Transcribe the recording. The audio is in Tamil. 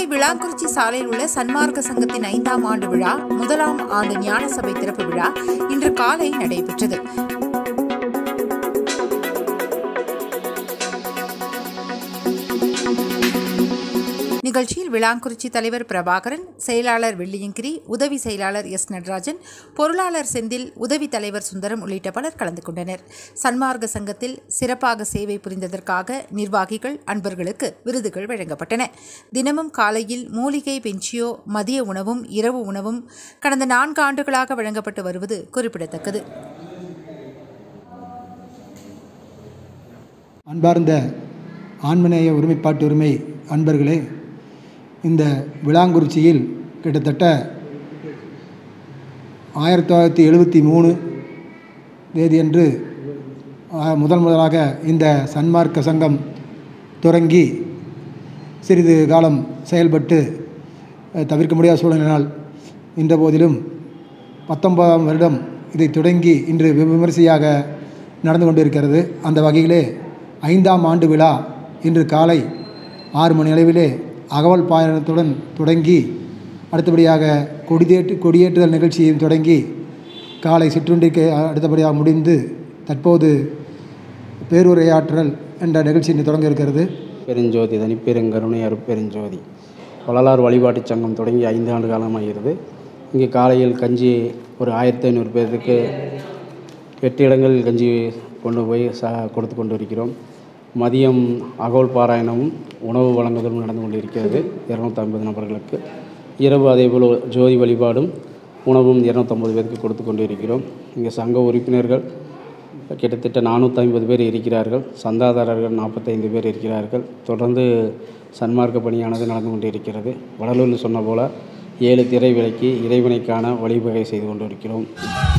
கோவை விளாங்குறிச்சி சாலையில் உள்ள சன்மார்க்க சங்கத்தின் ஐந்தாம் ஆண்டு விழா முதலாம் ஆண்டு ஞான சபை திறப்பு விழா இன்று காலை நடைபெற்றது நிகழ்ச்சியில் விளாங்குறிச்சி தலைவர் பிரபாகரன் செயலாளர் வெள்ளியங்கிரி உதவி செயலாளர் எஸ் நடராஜன் பொருளாளர் செந்தில் உதவி தலைவர் சுந்தரம் உள்ளிட்ட பலர் கலந்து கொண்டனர் சன்மார்க்க சங்கத்தில் சிறப்பாக சேவை புரிந்ததற்காக நிர்வாகிகள் அன்பர்களுக்கு விருதுகள் வழங்கப்பட்டன தினமும் காலையில் மூலிகை பெஞ்சியோ மதிய உணவும் இரவு உணவும் கடந்த நான்கு ஆண்டுகளாக வழங்கப்பட்டு வருவது குறிப்பிடத்தக்கது அன்பார்ந்த ஆண்மநேய ஒருமைப்பாட்டு உரிமை அன்பர்களே இந்த விளாங்குறிச்சியில் கிட்டத்தட்ட ஆயிரத்தி தொள்ளாயிரத்தி எழுபத்தி மூணு தேதியன்று ஆ, முதல் முதலாக இந்த சன்மார்க்க சங்கம் தொடங்கி சிறிது காலம் செயல்பட்டு அஹ், தவிர்க்க முடியாத சூழ்நிலையினால் இன்ற போதிலும் பத்தொன்பதாம் வருடம் இதை தொடங்கி இன்று வி- விமரிசையாக நடந்து கொண்டிருக்கிறது அந்த வகையிலே ஐந்தாம் ஆண்டு விழா இன்று காலை ஆறு மணி அளவிலே அகவல் பாயணத்துடன் தொடங்கி அடுத்தபடியாக கொடிதேற்று கொடியேற்றுதல் நிகழ்ச்சியையும் தொடங்கி காலை சிற்றுண்டிக்கு அடுத்தபடியாக முடிந்து தற்போது பேருரையாற்றல் என்ற நிகழ்ச்சி இன்று தொடங்க இருக்கிறது பெருஞ்சோதி தனிப்பெருங்கருணை அருட்பெருஞ்சோதி வள்ளலார் வழிபாட்டுச் சங்கம் தொடங்கி ஐந்து ஆண்டு காலமாகிறது இங்கே காலையில் கஞ்சி ஒரு ஆயிரத்தி ஐநூறு பேருக்கு எட்டு இடங்களில் கஞ்சி கொண்டு போய் ச கொடுத்து கொண்டு இருக்கிறோம் மதியம் அகோல் பாராயணமும் உணவு வழங்குதலும் நடந்து கொண்டிருக்கிறது இரநூத்தி ஐம்பது நபர்களுக்கு இரவு அதேபோல் ஜோதி வழிபாடும் உணவும் இரநூத்தம்பது பேருக்கு கொடுத்து கொண்டு இருக்கிறோம் இங்கே சங்க உறுப்பினர்கள் கிட்டத்தட்ட நானூற்றி ஐம்பது பேர் இருக்கிறார்கள் சந்தாதாரர்கள் நாற்பத்தைந்து பேர் இருக்கிறார்கள் தொடர்ந்து சன்மார்க்க பணியானது நடந்து கொண்டிருக்கிறது வடலூரில் சொன்ன போல ஏழு திரை விலக்கி இறைவனைக்கான வழிவகை செய்து கொண்டிருக்கிறோம்